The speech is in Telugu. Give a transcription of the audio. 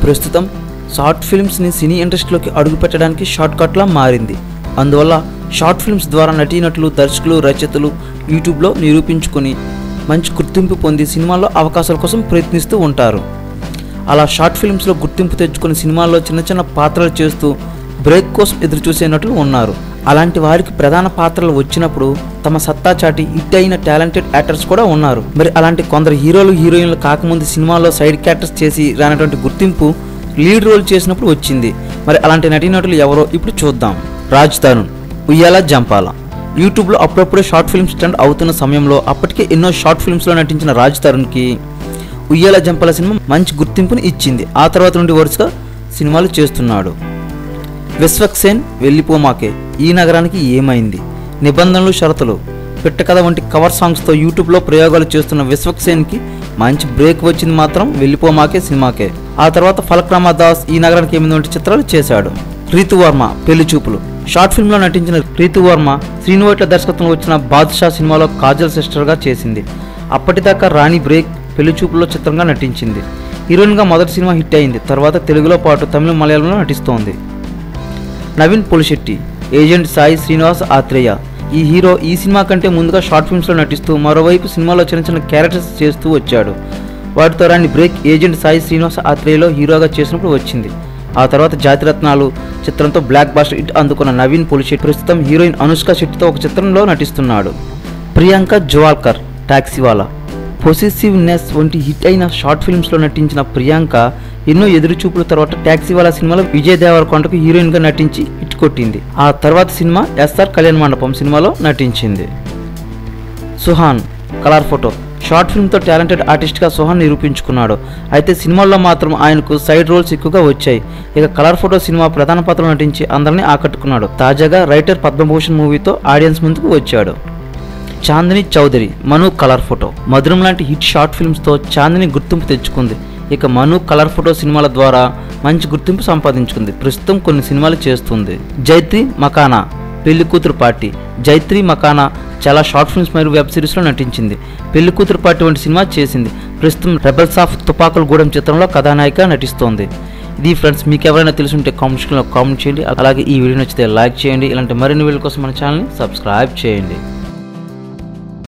ప్రస్తుతం షార్ట్ ఫిల్మ్స్ని సినీ ఇండస్ట్రీలోకి అడుగుపెట్టడానికి షార్ట్ కట్లా మారింది అందువల్ల షార్ట్ ఫిల్మ్స్ ద్వారా నటీనటులు దర్శకులు రచయితలు యూట్యూబ్లో నిరూపించుకొని మంచి గుర్తింపు పొంది సినిమాల్లో అవకాశాల కోసం ప్రయత్నిస్తూ ఉంటారు అలా షార్ట్ ఫిల్మ్స్లో గుర్తింపు తెచ్చుకుని సినిమాల్లో చిన్న చిన్న పాత్రలు చేస్తూ బ్రేక్ కోసం ఎదురు చూసే నటులు ఉన్నారు అలాంటి వారికి ప్రధాన పాత్రలు వచ్చినప్పుడు తమ సత్తా చాటి హిట్ అయిన టాలెంటెడ్ యాక్టర్స్ కూడా ఉన్నారు మరి అలాంటి కొందరు హీరోలు హీరోయిన్లు కాకముందు సినిమాలో సైడ్ క్యారెక్టర్స్ చేసి రానటువంటి గుర్తింపు లీడ్ రోల్ చేసినప్పుడు వచ్చింది మరి అలాంటి నటీనటులు ఎవరో ఇప్పుడు చూద్దాం రాజ్ తరుణ్ ఉయ్యాల జంపాల యూట్యూబ్లో అప్పుడప్పుడే షార్ట్ ఫిల్మ్స్ ట్రెండ్ అవుతున్న సమయంలో అప్పటికే ఎన్నో షార్ట్ ఫిల్మ్స్లో నటించిన రాజ్ తరుణ్కి ఉయ్యాల జంపాల సినిమా మంచి గుర్తింపుని ఇచ్చింది ఆ తర్వాత నుండి వరుసగా సినిమాలు చేస్తున్నాడు విశ్వక్సేన్ వెళ్ళిపోమాకే ఈ నగరానికి ఏమైంది నిబంధనలు షరతులు పిట్టకథ వంటి కవర్ సాంగ్స్తో యూట్యూబ్లో ప్రయోగాలు చేస్తున్న విశ్వక్సేన్కి మంచి బ్రేక్ వచ్చింది మాత్రం వెళ్ళిపోమాకే సినిమాకే ఆ తర్వాత ఫలక్రామా దాస్ ఈ నగరానికి ఏమైంది వంటి చిత్రాలు చేశాడు రీతు వర్మ పెళ్లి చూపులు షార్ట్ ఫిల్మ్లో నటించిన రీతు వర్మ శ్రీనువైట్ల దర్శకత్వంలో వచ్చిన బాద్షా సినిమాలో కాజల్ సిస్టర్గా చేసింది అప్పటిదాకా రాణి బ్రేక్ పెళ్లి చూపుల్లో చిత్రంగా నటించింది హీరోయిన్గా మొదటి సినిమా హిట్ అయింది తర్వాత తెలుగులో పాటు తమిళ మలయాళంలో నటిస్తోంది నవీన్ పులిశెట్టి ఏజెంట్ సాయి శ్రీనివాస్ ఆత్రేయ ఈ హీరో ఈ సినిమా కంటే ముందుగా షార్ట్ ఫిల్మ్స్లో నటిస్తూ మరోవైపు సినిమాలో చిన్న చిన్న క్యారెక్టర్స్ చేస్తూ వచ్చాడు వాటితో రాని బ్రేక్ ఏజెంట్ సాయి శ్రీనివాస్ ఆత్రేయలో హీరోగా చేసినప్పుడు వచ్చింది ఆ తర్వాత జాతిరత్నాలు చిత్రంతో బ్లాక్ బాస్టర్ హిట్ అందుకున్న నవీన్ పులిశెట్టి ప్రస్తుతం హీరోయిన్ అనుష్క శెట్టితో ఒక చిత్రంలో నటిస్తున్నాడు ప్రియాంక జువాల్కర్ టాక్సీవాలా పొసెసివ్నెస్ వంటి హిట్ అయిన షార్ట్ ఫిల్మ్స్లో నటించిన ప్రియాంక ఎన్నో ఎదురుచూపుల తర్వాత ట్యాక్సీ వాళ్ళ సినిమాలో విజయ్ దేవరకొండకు హీరోయిన్గా నటించి హిట్ కొట్టింది ఆ తర్వాత సినిమా ఎస్ఆర్ కళ్యాణ్ మండపం సినిమాలో నటించింది సుహాన్ కలర్ ఫోటో షార్ట్ ఫిల్మ్తో టాలెంటెడ్ ఆర్టిస్ట్గా సుహాన్ నిరూపించుకున్నాడు అయితే సినిమాల్లో మాత్రం ఆయనకు సైడ్ రోల్స్ ఎక్కువగా వచ్చాయి ఇక కలర్ ఫోటో సినిమా ప్రధాన పాత్రలో నటించి అందరినీ ఆకట్టుకున్నాడు తాజాగా రైటర్ పద్మభూషణ్ మూవీతో ఆడియన్స్ ముందుకు వచ్చాడు చాందిని చౌదరి మను కలర్ ఫోటో మధురం లాంటి హిట్ షార్ట్ ఫిల్మ్స్తో చాందిని గుర్తింపు తెచ్చుకుంది ఇక మను కలర్ ఫోటో సినిమాల ద్వారా మంచి గుర్తింపు సంపాదించుకుంది ప్రస్తుతం కొన్ని సినిమాలు చేస్తుంది జైత్రి మకానా పెళ్లి కూతురు పార్టీ జైత్రి మకానా చాలా షార్ట్ ఫిల్మ్స్ మరియు వెబ్ సిరీస్లో నటించింది పెళ్లి కూతురు పార్టీ వంటి సినిమా చేసింది ప్రస్తుతం రెబల్స్ ఆఫ్ తుపాకుల గూడెం చిత్రంలో కథానాయిక నటిస్తోంది ఇది ఫ్రెండ్స్ మీకు ఎవరైనా తెలుసుంటే కామెంట్ సెక్షన్లో కామెంట్ చేయండి అలాగే ఈ వీడియో నచ్చితే లైక్ చేయండి ఇలాంటి మరిన్ని వీడియోల కోసం మన ఛానల్ని సబ్స్క్రైబ్ చేయండి